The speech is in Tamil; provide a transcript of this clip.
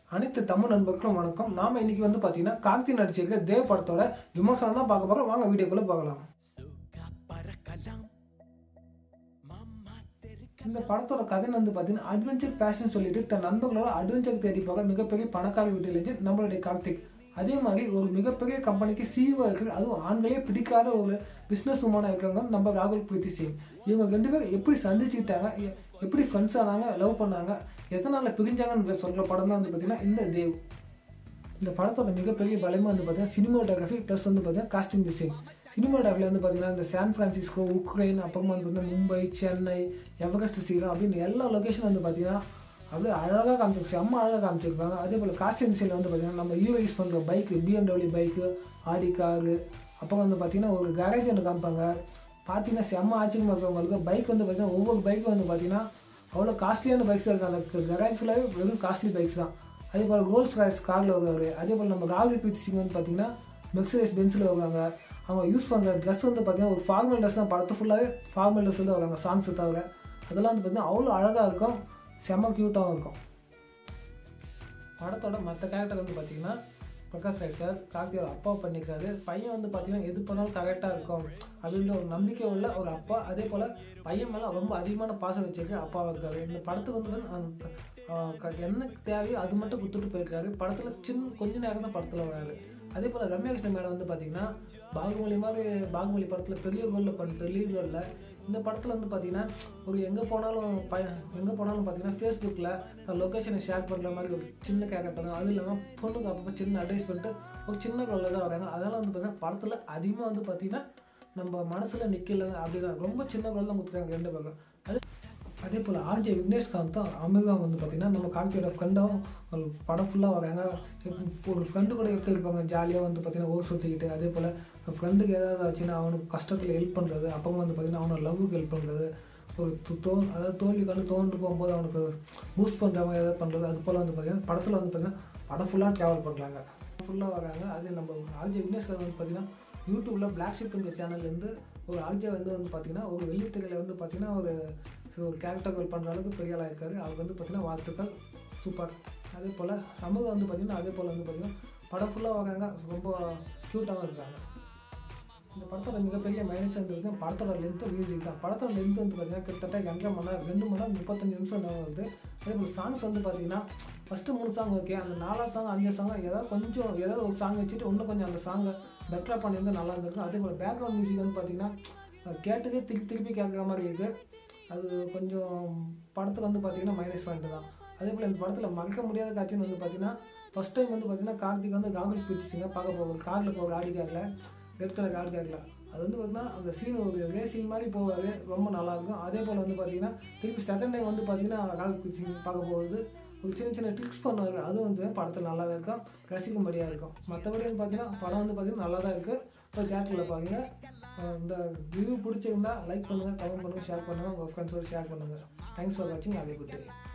அனைத்து தமிழ் நண்பர்களும் வணக்கம் நாம இன்னைக்கு வந்து பாத்தீங்கன்னா கார்த்தி நடிச்சிருக்க தேவ் படத்தோட விமர்சனம் தான் பார்க்க போறோம் வாங்க வீடியோக்குள்ள பார்க்கலாம் இந்த படத்தோட கதை வந்து பார்த்தீங்கன்னா அட்வென்ச்சர் பேஷன் சொல்லிட்டு தன் நண்பர்களோட அட்வென்ச்சர் தேடி போக மிகப்பெரிய பணக்கார வீட்டிலிருந்து நம்மளுடைய கார்த்திக் அதே மாதிரி ஒரு மிகப்பெரிய கம்பெனிக்கு சிஇஓ இருக்கு அதுவும் ஆண்களே பிடிக்காத ஒரு பிஸ்னஸ் உமனாக இருக்காங்க நம்ம ராகுல் பிரீத்தி சிங் இவங்க ரெண்டு பேரும் எப்படி சந்திச்சுக்கிட்டாங்க எ- எப்படி ஃப்ரெண்ட்ஸ் ஆனாங்க லவ் பண்ணாங்க எத்தனால பிரிஞ்சாங்கன்னு சொல்கிற படம் தான் வந்து பார்த்தீங்கன்னா இந்த தேவ் இந்த படத்தோட மிகப்பெரிய பலமே வந்து பார்த்தீங்கன்னா சினிமாட்டோகிராஃபி ப்ளஸ் வந்து பார்த்தீங்கன்னா காஸ்டியூம் டிசைன் சினிமாட்டோகிராஃபில் வந்து பார்த்தீங்கன்னா இந்த சான் பிரான்சிஸ்கோ உக்ரைன் அப்புறமா வந்து பார்த்தீங்கன்னா மும்பை சென்னை எவரெஸ்ட் சீரம் அப்படின்னு எல்லா லொகேஷன் வந்து பார்த்தீங்கன்னா அப்படியே அழகாக காமிச்சிருக்கு செம்ம அழகாக காமிச்சிருக்காங்க அதே போல் காஸ்டியூம் டிசைனில் வந்து பார்த்தீங்கன்னா நம்ம ஹீரோ யூஸ் பண்ணுற bike BMW bike Audi car அப்புறம் வந்து பார்த்தீங்கன்னா ஒரு கேரேஜ் ஒன்று காமிப்பாங்க பார்த்தீங்கன்னா செம்ம ஆச்சரியமாக இருக்கவங்களுக்கு பைக் வந்து பார்த்தீங்கன்னா ஒவ்வொரு பைக்கும் வந்து பார்த்தீங்கன்னா அவ்வளோ காஸ்ட்லியான பைக்ஸ் இருக்குது அந்த கராஜ் ஃபுல்லாகவே வெறும் காஸ்ட்லி பைக்ஸ் தான் அதே போல் ரோல்ஸ் ராய்ஸ் காரில் வருவார் அதே போல் நம்ம ராகுல் பிரீத் சிங் வந்து பார்த்தீங்கன்னா மெக்ஸரைஸ் பென்ஸில் வருவாங்க அவங்க யூஸ் பண்ணுற ட்ரெஸ் வந்து பார்த்தீங்கன்னா ஒரு ஃபார்மல் ட்ரெஸ் தான் படத்து ஃபுல்லாகவே ஃபார்மல் ட்ரெஸ் தான் வருவாங்க சாங்ஸ் தவிர அதெல்லாம் வந்து பார்த்தீங்கன்னா அவ்வளோ அழகாக இருக்கும் செம்ம க்யூட்டாகவும் இருக்கும் படத்தோட மற்ற கேரக்டர் வந்து பார்த்தீங்கன்னா பிரகாஷ் ராய் சார் கார்த்தியோட அப்பா பண்ணியிருக்காரு பையன் வந்து பார்த்தீங்கன்னா எது பண்ணாலும் கரெக்டாக இருக்கும் அப்படின்ற ஒரு நம்பிக்கை உள்ள ஒரு அப்பா அதே போல் பையன் மேலே ரொம்ப அதிகமான பாசம் வச்சிருக்க அப்பாவாக இருக்காரு இந்த படத்துக்கு வந்து அந்த, ஆஹ், க- என்ன தேவையோ அது மட்டும் கொடுத்துட்டு போயிருக்காரு படத்தில் சின்ன கொஞ்ச நேரம் தான் படத்தில் வராரு அதே போல் ரம்யா கிருஷ்ணன் மேடம் வந்து பார்த்தீங்கன்னா பாகுமலி மாதிரி பாகுமலி படத்தில் பெரிய ரோலில் பண்ணிட்டு லீட் ரோலில் இந்த படத்தில் வந்து பார்த்தீங்கன்னா ஒரு எங்கே போனாலும் ப எங்கே போனாலும் பார்த்தீங்கன்னா ஃபேஸ்புக்கில் லொக்கேஷனை ஷேர் பண்ணுற மாதிரி ஒரு சின்ன கேரக்டர் அதுவும் இல்லாமல் பொண்ணுக்கு அப்பப்போ சின்ன அட்வைஸ் பண்ணிட்டு ஒரு சின்ன ரோலில் தான் வராங்க அதனால் வந்து பார்த்தீங்கன்னா படத்தில் அதிகமாக வந்து பார்த்தீங்கன்னா நம்ம மனசில் நிற்கல அப்படிதான் ரொம்ப சின்ன ரோல் தான் கொடுத்துருக்காங்க ரெண்டு பேரும் அது அதே போல் ஆர்ஜே விக்னேஷ்காந்தும் அமிர்தம் வந்து பார்த்தீங்கன்னா நம்ம கார்த்தியோட ஃப்ரெண்டாகவும் ஒரு படம் ஃபுல்லாக வராங்க ஒரு ஃப்ரெண்டு கூட எப்படி இருப்பாங்க ஜாலியாக வந்து பார்த்தீங்கன்னா ஊர் சுற்றிக்கிட்டு அதே போல் ஃப்ரெண்டுக்கு ஏதாவது ஆச்சுன்னா அவனுக்கு கஷ்டத்தில் ஹெல்ப் பண்ணுறது அப்புறம் வந்து பார்த்தீங்கன்னா அவனோட லவ்வுக்கு ஹெல்ப் பண்ணுறது ஒரு து- தோ அதாவது தோல்வி கண்டு தோண்டு போகும்போது அவனுக்கு பூஸ்ட் பண்ணுற மாதிரி ஏதாவது பண்ணுறது அது போல் வந்து பார்த்தீங்கன்னா படத்தில் வந்து பார்த்தீங்கன்னா படம் ஃபுல்லாக ட்ராவல் பண்ணுறாங்க ஃபுல்லாக வராங்க அது நம்ம ஆர்ஜே விக்னேஷ்காந்த் வந்து பார்த்தீங்கன்னா யூடியூப்பில் பிளாக் ஷிப்ங்கிற சேனல்லேருந்து ஒரு ஆர்ஜே வந்து வந்து பார்த்தீங்கன்னா ஒரு வெள்ளித்திரையில் வந்து பார்த்தீங்கன்னா ஒரு ஒரு கேரக்டர்கள் பண்ணுற அளவுக்கு பெரிய ஆளாக இருக்காரு அவருக்கு வந்து பார்த்தீங்கன்னா வாழ்த்துக்கள் சூப்பர் அதே போல் சமூகம் வந்து பார்த்தீங்கன்னா அதே போல் வந்து பார்த்தீங்கன்னா படம் ஃபுல்லாக வராங்க ரொம்ப க்யூட்டாகவும் இருக்காங்க இந்த படத்தோட மிகப்பெரிய மைனஸ் வந்து இருக்கு படத்தோட லென்த்து மியூசிக் தான் படத்தோட லென்த் வந்து பார்த்தீங்கன்னா கிட்டத்தட்ட ரெண்டரை மணி நேரம் ரெண்டு மணி நேரம் முப்பத்தஞ்சு நிமிஷம் நேரம் வருது அதே போல் சாங்ஸ் வந்து பார்த்தீங்கன்னா ஃபஸ்ட்டு மூணு சாங் ஓகே அந்த நாலாவது சாங் அஞ்சு சாங் ஏதாவது கொஞ்சம் ஏதாவது ஒரு சாங் வச்சுட்டு இன்னும் கொஞ்சம் அந்த சாங்கை பெட்டராக பண்ணியிருந்தா நல்லா இருந்திருக்கும் அதே போல் பேக்ரவுண்ட் மியூசிக் வந்து பார்த்தீங்கன்னா அஹ் கேட்டதே திருப்பி திருப்பி கேட்குற மாதிரி இருக்குது அது கொஞ்சம் படத்துக்கு வந்து பார்த்தீங்கன்னா மைனஸ் பாயிண்ட் தான் அதே போல் இந்த படத்தில் மறக்க முடியாத காட்சின்னு வந்து பார்த்தீங்கன்னா ஃபஸ்ட் டைம் வந்து பார்த்தீங்கன்னா கார்த்திக் வந்து ராகுல் பிரீத் சிங்கை பார்க்க போவார் காரில் போகிற ஆடி காரில் ரெட் கலர் கார் காரில் அது வந்து பார்த்தீங்கன்னா அந்த சீன் ஒரு ரேசிங் மாதிரி போவார் ரொம்ப நல்லா இருக்கும் அதே போல் வந்து பார்த்தீங்கன்னா திருப்பி செகண்ட் டைம் வந்து பார்த்தீங்கன்னா ராகுல் பிரீத் சிங் பார்க்க போகுது ஒரு சின்ன சின்ன ட்ரிக்ஸ் பண்ணுவார் அதுவும் வந்து படத்தில் நல்லாவே இருக்கும் ரசிக்கும்படியாக இருக்கும் மற்றபடி வந்து பார்த்தீங்கன்னா படம் வந்து பார்த்தீங்கன்னா நல்லா தான் இருக்குது போய் தேட்டரில் பாருங்க அஹ் இந்த ரிவ்யூ பிடிச்சிருந்தா லைக் பண்ணுங்கள் கமெண்ட் பண்ணுங்கள் ஷேர் பண்ணுங்கள் உங்கள் ஃப்ரெண்ட்ஸோடு ஷேர் பண்ணுங்கள் தேங்க்ஸ் ஃபார் வாட்சிங் ஹேவ் குட் டே